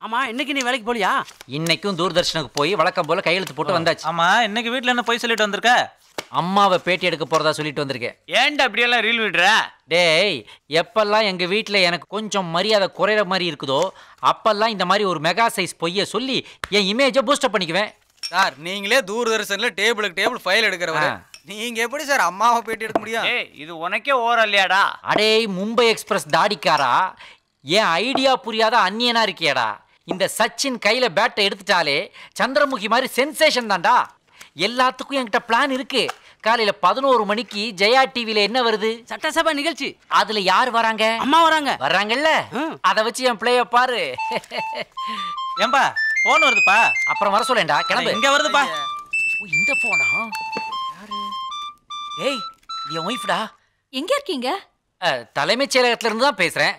ஆமா இன்னைக்கு நீ வேலைக்கு போலியா இன்னைக்கும் தூர்தர்ஷனுக்கு போய் வழக்கம் போல கையெழுத்து போட்டு வந்தாச்சு ஆமா இன்னைக்கு வீட்ல என்ன போய் சொல்லிட்டு வந்திருக்க அம்மாவை பேட்டி எடுக்க போறதா சொல்லிட்டு வந்திருக்கேன் ஏன்டா அப்படியெல்லாம் ரீல் விடுற டேய் எப்பெல்லாம் எங்க வீட்ல எனக்கு கொஞ்சம் மரியாதை குறையிற மாதிரி இருக்குதோ அப்பெல்லாம் இந்த மாதிரி ஒரு மெகா சைஸ் பொய்ய சொல்லி என் இமேஜை பூஸ்டப் பண்ணிக்குவேன் சார் நீங்களே தூர்தர்ஷன்ல டேபிளுக்கு டேபிள் ஃபைல் எடுக்கிறவரு ஆ. நீங்க எப்படி சார் அம்மாவை பேட்டி எடுக்க முடியும் ஏய் இது உனக்கே ஓரம் இல்லையாடா அடே மும்பை எக்ஸ்பிரஸ் தாடிக்காரா என் ஐடியா புரியாத அந்நியனா இருக்கியேடா இந்த சச்சின் கையில பேட்டை எடுத்துட்டாலே சந்திரமுகி மாதிரி சென்சேஷன் தான்டா எல்லாத்துக்கும் என்கிட்ட பிளான் இருக்கு காலையில பதினோரு மணிக்கு ஜெயா டிவில என்ன வருது சட்டசபை நிகழ்ச்சி அதுல யார் வராங்க அம்மா வராங்க வர்றாங்கல்ல ம். அத வச்சு என் பிளேய பாரு ஏன்பா போன் வருதுப்பா அப்புறம் வர சொல்லேன்டா கிளம்பு இங்க வருதுப்பா ஓ, இந்த போனா யாரு ஏய் இது என் ஒய்ஃப்டா எங்க இருக்கீங்க தலைமைச் செயலகத்துல இருந்து தான் பேசுறேன்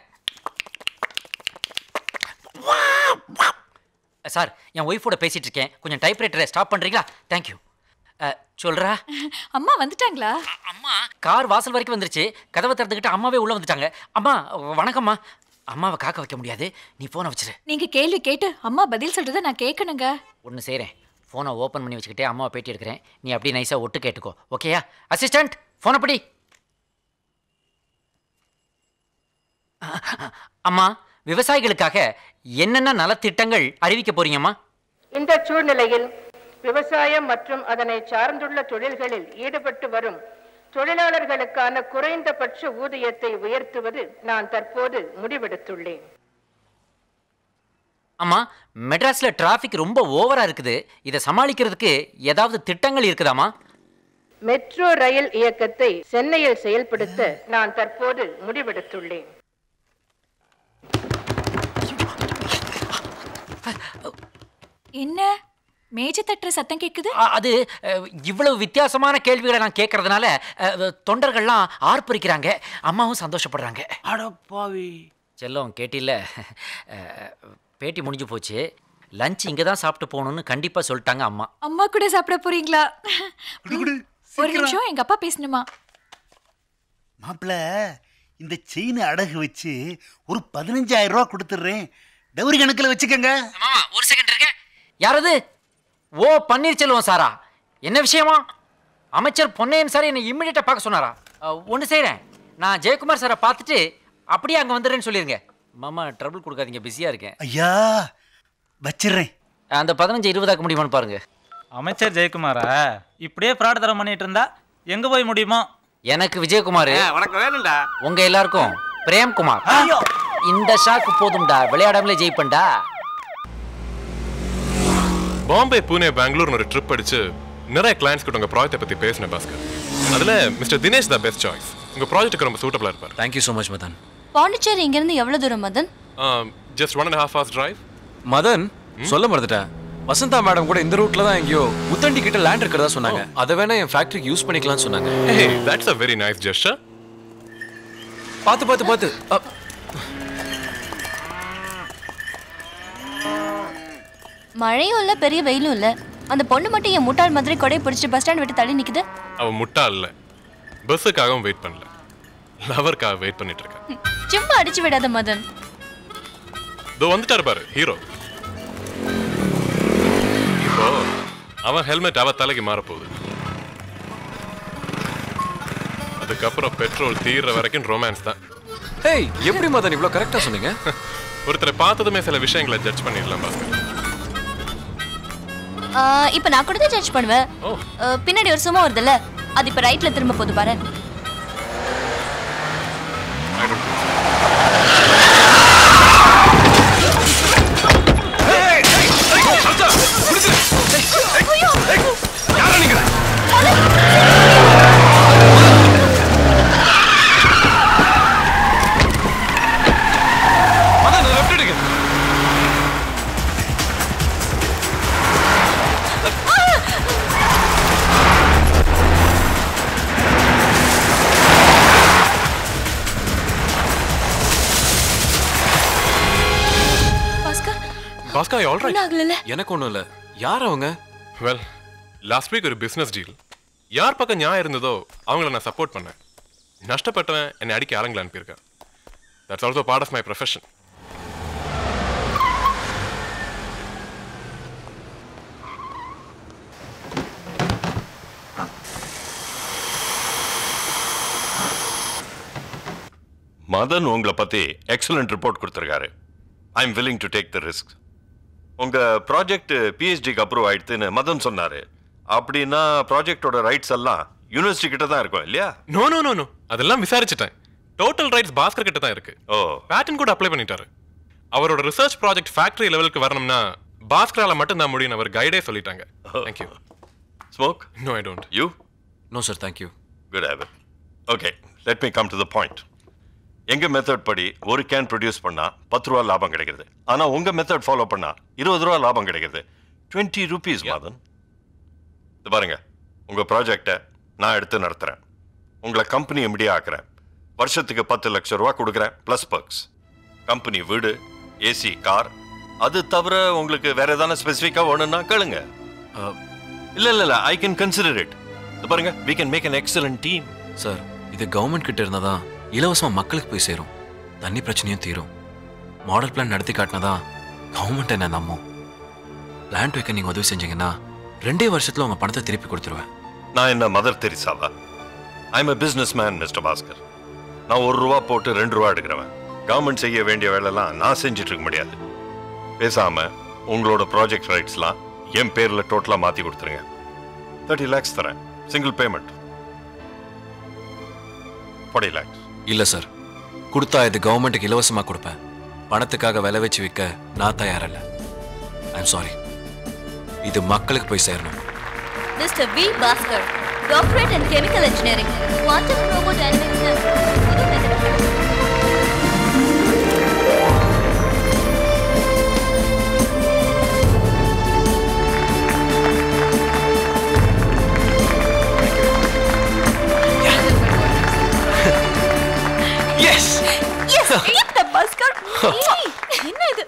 சார் என் ஒய்ஃபோட பேசிட்டு இருக்கேன் கொஞ்சம் டைப்ரைட்டரை ஸ்டாப் பண்றீங்களா தேங்க்யூ சொல்றா அம்மா வந்துட்டாங்களா அம்மா கார் வாசல் வரைக்கும் வந்துருச்சு கதவை திறந்துக்கிட்டு அம்மாவே உள்ள வந்துட்டாங்க அம்மா வணக்கம்மா அம்மாவை காக்க வைக்க முடியாது நீ போனை வச்சிரு நீங்க கேள்வி கேட்டு அம்மா பதில் சொல்றத நான் கேட்கணுங்க ஒன்று செய்கிறேன் ஃபோனை ஓப்பன் பண்ணி வச்சுக்கிட்டே அம்மாவை பேட்டி எடுக்கிறேன் நீ அப்படியே நைஸாக ஒட்டு கேட்டுக்கோ ஓகேயா அசிஸ்டன்ட் ஃபோனை படி அம்மா விவசாயிகளுக்காக என்னென்ன நலத்திட்டங்கள் அறிவிக்க போறீங்கம்மா இந்த சூழ்நிலையில் விவசாயம் மற்றும் அதனை சார்ந்துள்ள தொழில்களில் ஈடுபட்டு வரும் தொழிலாளர்களுக்கான குறைந்தபட்ச ஊதியத்தை உயர்த்துவது நான் தற்போது முடிவெடுத்துள்ளேன் அம்மா மெட்ராஸ்ல டிராஃபிக் ரொம்ப ஓவரா இருக்குது இதை சமாளிக்கிறதுக்கு ஏதாவது திட்டங்கள் இருக்குதாம்மா மெட்ரோ ரயில் இயக்கத்தை சென்னையில் செயல்படுத்த நான் தற்போது முடிவெடுத்துள்ளேன் என்ன மேஜை தட்டுற சத்தம் கேக்குது அ- அது அஹ், இவ்வளவு வித்தியாசமான கேள்விகளை நான் கேட்கறதுனால அஹ், தொண்டர்கள்லாம் ஆர்ப்பரிக்கிறாங்க அம்மாவும் சந்தோஷப்படுறாங்க அடப்பாவி செல்லம் கேட்டில்ல அஹ், பேட்டி முடிஞ்சு போச்சு லஞ்ச் இங்கே தான் சாப்பிட்டு போகணும்னு கண்டிப்பாக சொல்லிட்டாங்க அம்மா அம்மா கூட சாப்பிட போறீங்களா ஒரு நிமிஷம் எங்க அப்பா பேசணுமா மாப்பிள இந்த செயின் அடகு வச்சு ஒரு பதினஞ்சாயிரம் ரூபா கொடுத்துட்றேன் டவுரி கணக்கில் வச்சுக்கோங்க மாமா ஒரு செகண்ட் இருக்க யாரது ஓ பன்னீர்செல்வம் சாரா என்ன விஷயமா அமைச்சர் பொன்னையன் சார் என்னை இம்மிடியட்டாக பார்க்க சொன்னாரா ஒன்று செய்கிறேன் நான் ஜெயக்குமார் சாரை பார்த்துட்டு அப்படியே அங்கே வந்துடுறேன்னு சொல்லிடுங்க மாமா ட்ரபிள் கொடுக்காதீங்க பிஸியாக இருக்கேன் ஐயா வச்சிடுறேன் அந்த பதினஞ்சு இருபதாக்க முடியுமான்னு பாருங்க அமைச்சர் ஜெயக்குமாரா இப்படியே பிரார்த்தனை பண்ணிட்டு இருந்தா எங்க போய் முடியுமோ எனக்கு விஜயகுமார் உனக்கு வேணும்டா உங்க எல்லாருக்கும் பிரேம்குமார் இந்த ஷாக்கு போதும்டா விளையாடாமலே ஜெயிப்பண்டா பாம்பே பூனே பெங்களூர்னு ஒரு ட்ரிப் அடிச்சு நிறைய கிளைண்ட்ஸ் கிட்ட உங்க ப்ராஜெக்ட்டை பத்தி பேசினேன் பாஸ்கர் அதுல மிஸ்டர் தினேஷ் தான் பெஸ்ட் சாய்ஸ் உங்க ப்ராஜெக்ட்டுக்கு ரொம்ப சூட்டபிளா இருப்பார் thank you so much Madan Pondicherry இங்கிருந்து எவ்வளவு தூரம் Madan just one and half hours drive Madan சொல்ல மறந்துட்டேன் வசந்தா மேடம் கூட இந்த ரூட்ல தான் எங்கேயோ முத்தண்டி கிட்ட லேண்ட் இருக்கிறதா சொன்னாங்க அதை வேணா என் ஃபேக்டரிக்கு யூஸ் பண்ணிக்கலாம்னு சொன்னாங்க hey that's a very nice gesture பார்த்து பார்த்து பார்த்து அ, மழையும் இல்ல பெரிய வெயிலும் இல்ல அந்த பொண்ணு மட்டும் என் முட்டாள் மாதிரி கொடை பிடிச்சிட்டு பஸ் ஸ்டாண்ட் விட்டு தள்ளி நிக்குது அவ முட்டா இல்ல பஸ்ஸுக்காகவும் வெயிட் பண்ணல லவருக்காக வெயிட் பண்ணிட்டு இருக்கா ம், சும்மா அடிச்சு விடாத மதன் இதோ வந்துட்டாரு பாரு ஹீரோ இப்போ அவன் ஹெல்மெட் அவ தலைக்கு மாறப்போகுது அதுக்கப்புறம் பெட்ரோல் தீர்ற வரைக்கும் ரொமான்ஸ் தான் ஹேய் எப்படி மதன் இவ்வளோ கரெக்டா சொன்னீங்க ஒருத்தரை பார்த்ததுமே சில விஷயங்களை ஜட்ஜ் பண்ணிடலாம் பாஸ்கர் ஆ, இப்ப நான் கூட தான் ஜட்ஜ் பண்ணுவேன் ஓ. ஆ, பின்னாடி ஒரு சும்மா வருதுல்ல அது இப்ப ரைட்ல திரும்ப போகுது பாரு I don't think so. Madan left எடுங்க பாஸ்கர் பாஸ்கர் ஆல் ரைட் ஒன்றும் ஆகல எனக்கு ஒன்றும் இல்லை யார் அவங்க வெல் லாஸ்ட் வீக் ஒரு பிசினஸ் டீல் யார் பக்கம் நியாயம் இருந்ததோ அவங்கள நான் சப்போர்ட் பண்ணேன் நஷ்டப்பட்டவன் என்னை அடிக்க ஆளுங்களை அனுப்பியிருக்கேன் that's also part of my profession Madan உங்களை பத்தி எக்ஸலண்ட் ரிப்போர்ட் கொடுத்துருக்காரு I am willing to take the risk உங்க ப்ராஜெக்ட் பிஹெச்டிக்கு அப்ரூவ் ஆயிடுதுன்னு மதன் சொன்னாரு அப்படின்னா ப்ராஜெக்டோட ரைட்ஸ் எல்லாம் யூனிவர்சிட்டி கிட்ட தான் இருக்கும் இல்லையா நோ நோ நோ நோ அதெல்லாம் விசாரிச்சுட்டேன் டோட்டல் ரைட்ஸ் பாஸ்கர் கிட்ட தான் இருக்கு ஓ பேட்டன் கூட அப்ளை பண்ணிட்டாரு அவரோட ரிசர்ச் ப்ராஜெக்ட் ஃபேக்டரி லெவலுக்கு வரணும்னா பாஸ்கரால மட்டும் தான் முடியும் அவர் கைடே சொல்லிட்டாங்க thank you smoke no I don't you know sir thank you good habit okay let me come to the point எங்க மெத்தட் படி ஒரு கேன் ப்ரொடியூஸ் பண்ணா பத்து ரூபா லாபம் கிடைக்கிறது ஆனா உங்க மெத்தட் ஃபாலோ பண்ணா இருபது ரூபா லாபம் கிடைக்கிறது டுவெண்ட்டி ருபீஸ் மாதன் இது பாருங்க உங்க ப்ராஜெக்டை நான் எடுத்து நடத்துறேன் உங்களை கம்பெனி எம்டியா ஆக்குறேன் வருஷத்துக்கு பத்து லட்சம் ரூபா கொடுக்குறேன் ப்ளஸ் பர்க்ஸ் கம்பெனி வீடு ஏசி கார் அது தவிர உங்களுக்கு வேற ஏதாவது ஸ்பெசிஃபிக்காக வேணும்னா கேளுங்க இல்ல இல்ல இல்ல ஐ கேன் கன்சிடர் இட் பாருங்க we can make an excellent team sir இது கவர்மெண்ட் கிட்ட இருந்தா தான் இலவசமா மக்களுக்கு போய் சேரும் தண்ணி பிரச்சனையும் தீரும் மாடல் பிளான் நடத்தி காட்டினதா கவர்மெண்ட் என்ன நம்பும் பிளான் வைக்க நீங்க உதவி செஞ்சீங்கன்னா ரெண்டே வருஷத்துல உங்க பணத்தை திருப்பி கொடுத்துருவேன் நான் என்ன மதர் தெரிசாவா I am a businessman mister Bhaskar நான் ஒரு ரூபா போட்டு ரெண்டு ரூபா எடுக்கிறவன் கவர்மெண்ட் செய்ய வேண்டிய வேலைலாம் நான் செஞ்சுட்டு இருக்க முடியாது பேசாம உங்களோட ப்ராஜெக்ட் ரைட்ஸ்லாம் என் பேர்ல டோட்டலா மாத்தி கொடுத்துருங்க தேர்ட்டி லேக்ஸ் தரேன் சிங்கிள் பேமெண்ட் ஃபார்ட்டி லேக்ஸ் இல்ல சார் கொடுத்தா இது கவர்மெண்ட்டுக்கு இலவசமா கொடுப்பேன் பணத்துக்காக விலை வச்சு விற்க நான் தயாரில்ல ஐம் சாரி இது மக்களுக்கு போய் சேரணும் mister V Bhaskar doctorate in chemical engineering quantum robodynamics புது மெத்தட் எஸ் எஸ் இந்த பாஸ்கர் என்ன இது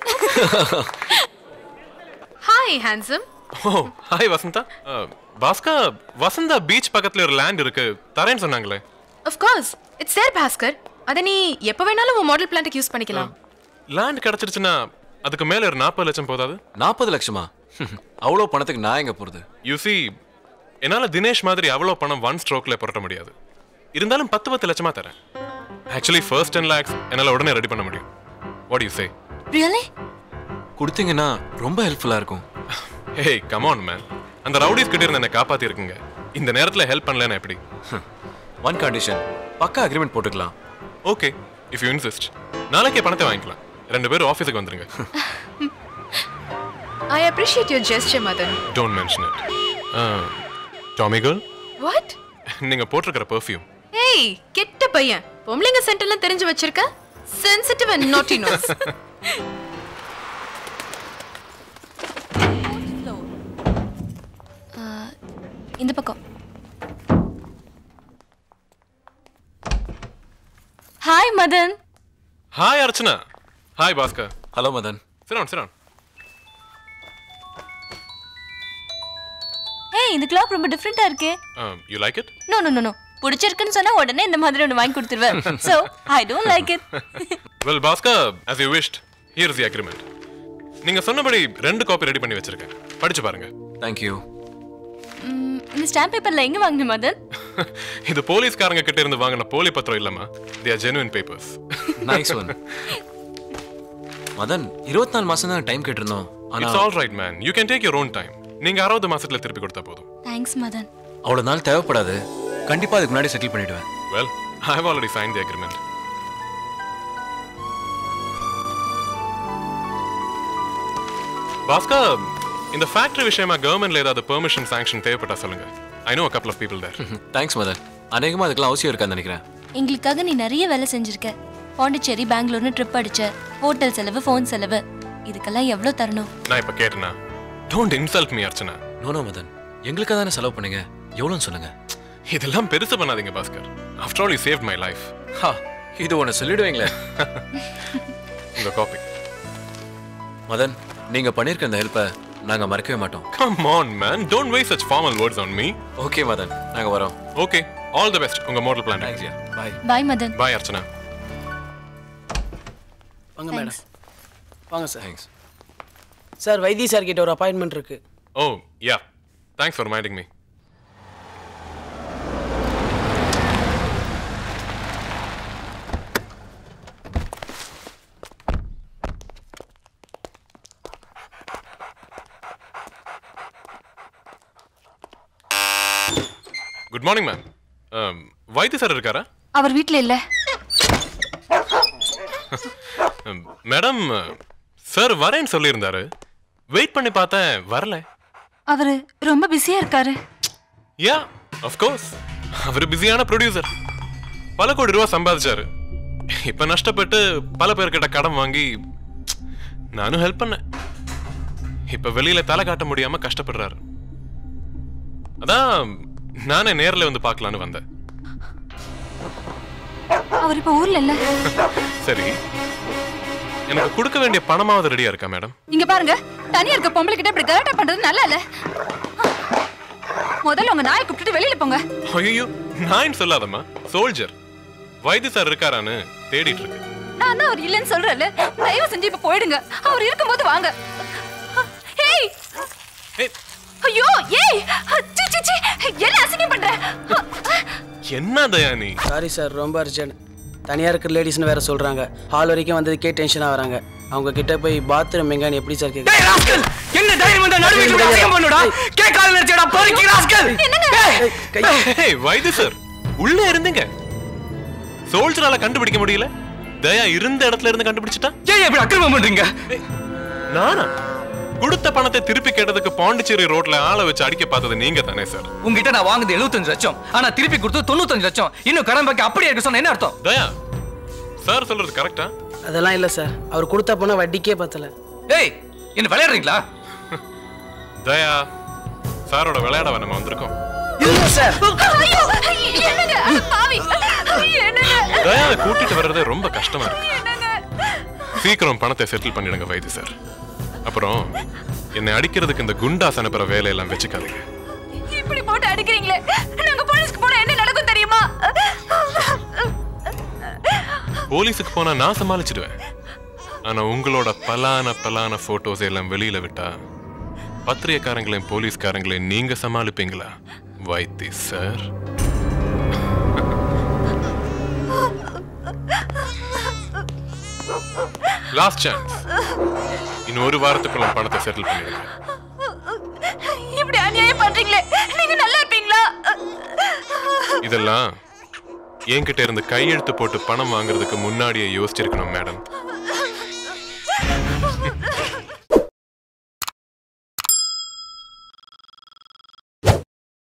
hi handsome oh hi Vasantha ah, பாஸ்கா வசந்தா பீச் பக்கத்துல ஒரு லேண்ட் இருக்கு தரேன்னு சொன்னாங்களே of course it's there Bhaskar அத நீ எப்ப வேணாலும் உன் மாடல் பிளான்ட்டுக்கு யூஸ் பண்ணிக்கலாம் லேண்ட் கிடைச்சிருச்சுன்னா அதுக்கு மேல ஒரு நாற்பது லட்சம் போதாது நாற்பது லட்சமா அவ்வளோ பணத்துக்கு நான் எங்க போறது யூ சி என்னால தினேஷ் மாதிரி அவ்வளோ பணம் ஒன் ஸ்ட்ரோக்ல புரட்ட முடியாது இருந்தாலும் பத்து பத்து லட்சமா தரேன் ஆக்சுவலி ஃபர்ஸ்ட் டென் லேக்ஸ் என்னால உடனே ரெடி பண்ண முடியும் வாட் யூ சே ரியலி கொடுத்தீங்கன்னா ரொம்ப ஹெல்ப்ஃபுல்லா இருக்கும் ஹேய் கமான் மேன் அந்த ரவுடிஸ் கிட்ட இருந்து என்னை காப்பாத்தி இருக்குங்க இந்த நேரத்துல ஹெல்ப் பண்ணலன்னா எப்படி ஒன் கண்டிஷன் பக்கா அக்ரிமெண்ட் போட்டுக்கலாம் ஓகே இஃப் யூ இன்சிஸ்ட் நாளைக்கே பணத்தை வாங்கிக்கலாம் ரெண்டு பேரும் ஆஃபீஸுக்கு வந்துருங்க I appreciate your gesture Madan don't mention it Tommy girl what நீங்க போட்டிருக்கிற பெர்ஃப்யூம் ஏய் கெட்ட பையன் பொம்பளைங்க சென்டர்லாம் தெரிஞ்சு வச்சிருக்க சென்சிட்டிவ் அண்ட் நாட்டி நோஸ் இந்த பக்கம் hi Madan hi Archana hi Bhaskar hello Madan சிரான் சிரான் ஏய் இந்த கிளாக் ரொம்ப டிஃப்ரெண்டா இருக்கே you like it no no no no பிடிச்சிருக்குன்னு சொன்னா உடனே இந்த மாதிரி ஒன்று வாங்கி கொடுத்துருவேன் so I don't like it well Bhaskar as you wished here is the agreement நீங்க சொன்னபடி ரெண்டு காப்பி ரெடி பண்ணி வச்சிருக்கேன் படிச்சு பாருங்க தேங்க்யூ இந்த ஸ்டாம்ப் பேப்பர்ல எங்க வாங்கின மதன் இது போலீஸ்காரங்க கிட்ட இருந்து வாங்கின போலி பத்திரம் இல்லம்மா they are genuine papers nice one Madan இருபத்தி நாலு மாசம் தான் டைம் கேட்டிருந்தோம் ஆனா it's all right man you can take your own time நீங்க அறுபது மாசத்துல திருப்பி கொடுத்தா போதும் தேங்க்ஸ் மதன் அவ்வளவு நாள் தேவைப்படாது கண்டிப்பா அதுக்கு முன்னாடி செட்டில் பண்ணிடுவேன் well I have already sign the agreement Bhaskar இந்த ஃபேக்டரி விஷயமா கவர்மெண்ட்ல ஏதாவது பெர்மிஷன் சாங்ஷன் தேவைப்பட்டா சொல்லுங்க I know a couple of people there thanks Madan அநேகமா அதுக்கெல்லாம் அவசியம் இருக்கான்னு நினைக்கிறேன் எங்களுக்காக நீ நிறைய வேலை செஞ்சிருக்க பாண்டிச்சேரி பெங்களூர்னு ட்ரிப் அடிச்ச ஹோட்டல் செலவு ஃபோன் செலவு இதுக்கெல்லாம் எவ்வளோ தரணும் நான் இப்ப கேட்டேனா don't insult me Archana no no Madan எங்களுக்காக தானே செலவு பண்ணுங்க எவ்வளோன்னு சொல்லுங்க இதெல்லாம் பெருசு பண்ணாதீங்க Bhaskar after all you save my life ஹா இது ஒன்று சொல்லிடுவீங்களே உங்க காப்பி மதன் நீங்க பண்ணிருக்க இந்த ஹெல்ப்பை நாங்க மறக்கவே மாட்டோம் come on man don't waste such formal words on me okay Madan நாங்க வரோம் ஓகே ஆல் தி பெஸ்ட் உங்க model plan thanks yeah bye bye Madan bye Archana வாங்க மேடம் வாங்க sir thanks sir Vaithi sir கிட்ட ஒரு அப்பாயின்மெண்ட் இருக்கு oh yeah thanks for minding me good morning ma'am Vaithi sir இருக்காரா அவர் வீட்ல இல்ல மேடம் சார் வரேன்னு சொல்லியிருந்தாரு வெயிட் பண்ணி பார்த்தேன் வரல அவரு ரொம்ப பிஸியா இருக்காரு யா கோர்ஸ் அவர் பிஸியான ப்ரொடியூசர் பல கோடி ரூபா சம்பாதிச்சாரு இப்ப நஷ்டப்பட்டு பல பேர்கிட்ட கடன் வாங்கி நானும் ஹெல்ப் பண்ணேன் இப்ப வெளியில தலை காட்ட முடியாம கஷ்டப்படுறாரு அதான் நானே நேர்ல வந்து பார்க்கலான்னு வந்தேன் அவர் இப்ப ஊர்ல இல்ல சரி எனக்கு கொடுக்க வேண்டிய பணமாவது ரெடியா இருக்கா மேடம் இங்க பாருங்க தனியா இருக்க பொம்பளை கிட்ட இப்படி கலாட்டா பண்றது நல்லா இல்ல முதல்ல உங்க நாயை கூப்பிட்டுட்டு வெளியில போங்க ஐயோ நான் சொல்லாதம்மா சோல்ஜர் வைத்திய சார் இருக்காரான்னு தேடிட்டு இருக்கு நான் தான் அவர் இல்லைன்னு சொல்றேன்ல தயவு செஞ்சு இப்ப போயிடுங்க அவர் இருக்கும்போது வாங்க ஏய் ஐயோ ஏய் சி சி சி என்ன அசிங்கம் பண்ற என்ன தயா நீ சாரி சார் ரொம்ப அர்ஜென்ட் தனியாக இருக்கிற லேடிஸ்னு வேற சொல்றாங்க ஹால் வரைக்கும் வந்ததுக்கே டென்ஷனாக வராங்க அவங்க கிட்ட போய் பாத்ரூம் எங்கன்னு எப்படி சார் கேட்க என்ன தைரியம் வந்தா நடுவில் இப்படி அசிங்கம் பண்ணுடா கேட்காத நினைச்சடா பொறுக்கி ராஸ்கல் ஏய் வைத்திய சார் உள்ள இருந்துங்க சோல்ஜரால கண்டுபிடிக்க முடியல தயா இருந்த இடத்துல இருந்து கண்டுபிடிச்சிட்டா ஏன் இப்படி அக்கிரமம் பண்றீங்க நானா கொடுத்த பணத்தை திருப்பி கேட்டதுக்கு பாண்டிச்சேரி ரோட்ல ஆளை வச்சு அடிக்க பார்த்தது நீங்க தானே சார் உங்ககிட்ட நான் வாங்குது 75 லட்சம் ஆனா திருப்பி கொடுத்து தொண்ணூத்தஞ்சு லட்சம் இன்னும் கடன் பாக்கி அப்படியே இருக்கு சொன்ன என்ன அர்த்தம் தயா சார் சொல்றது கரெக்டா அதெல்லாம் இல்லை சார் அவர் கொடுத்த பணம் வட்டிக்கே பத்தல ஏய் என்ன விளையாடுறீங்களா தயா சாரோட விளையாட நம்ம வந்திருக்கோம் இல்லை சார் ஐயோ என்னங்க அட பாவி என்னங்க தயாவை கூட்டிட்டு வர்றதே ரொம்ப கஷ்டமா இருக்கு சீக்கிரம் பணத்தை செட்டில் பண்ணிடுங்க வைத்திய சார் அப்புறம் என்னை அடிக்கிறதுக்கு இந்த குண்டாஸ் அனுப்புற வேலையெல்லாம் வச்சுக்காதீங்க இப்படி போட்டு அடிக்கிறீங்களே நாங்க போலீஸ்க்கு போனா என்ன நடக்கும் தெரியுமா போலீஸுக்கு போனா நான் சமாளிச்சிடுவேன் ஆனா உங்களோட பலான பலான போட்டோஸ் எல்லாம் வெளியில விட்டா பத்திரிகைக்காரங்களையும் போலீஸ்காரங்களையும் நீங்க சமாளிப்பீங்களா வைத்தி சார் லாஸ்ட் சான்ஸ் இன்னும் ஒரு வாரத்துக்குள்ள பணத்தை செட்டில் பண்ணிடுங்க இப்படி அநியாயம் பண்றீங்களே நீங்க நல்லா இருப்பீங்களா இதெல்லாம் என்கிட்ட இருந்து கையெழுத்து போட்டு பணம் வாங்குறதுக்கு முன்னாடியே யோசிச்சிருக்கணும் மேடம்